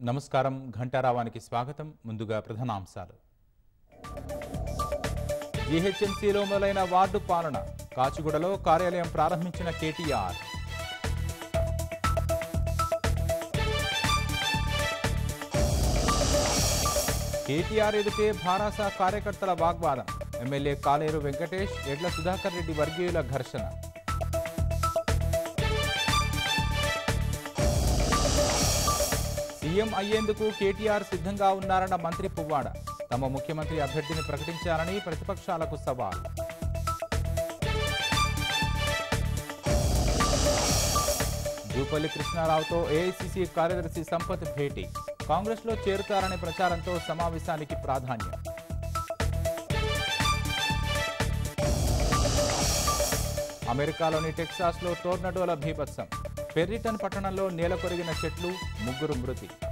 నమస్కారం ఘంటారావానికి స్వాగతం ముందుగా ప్రధానాంశాలు జీహెచ్ఎంసీలో మొదలైన వార్డు పాలన కాచిగూడలో కార్యాలయం ప్రారంభించిన కేటీఆర్ కేటీఆర్ ఎదుటే భారాస కార్యకర్తల వాగ్వాదం ఎమ్మెల్యే కాలేరు వెంకటేష్ ఎడ్ల సుధాకర్ రెడ్డి వర్గీయుల ఘర్షణ సీఎం అయ్యేందుకు కేటీఆర్ సిద్ధంగా ఉన్నారన్న మంత్రి పువ్వాడ తమ ముఖ్యమంత్రి అభ్యర్థిని ప్రకటించాలని ప్రతిపక్షాలకు సవాల్ జూపల్లి కృష్ణారావుతో ఏఐసీసీ కార్యదర్శి సంపత్ భేటీ కాంగ్రెస్లో చేరుతారనే ప్రచారంతో సమావేశానికి ప్రాధాన్యం అమెరికాలోని టెక్సాస్లో టోర్నడోల భీభత్సం పెర్రిటన్ పట్టణంలో నేల కొరిగిన చెట్లు ముగ్గురు మృతి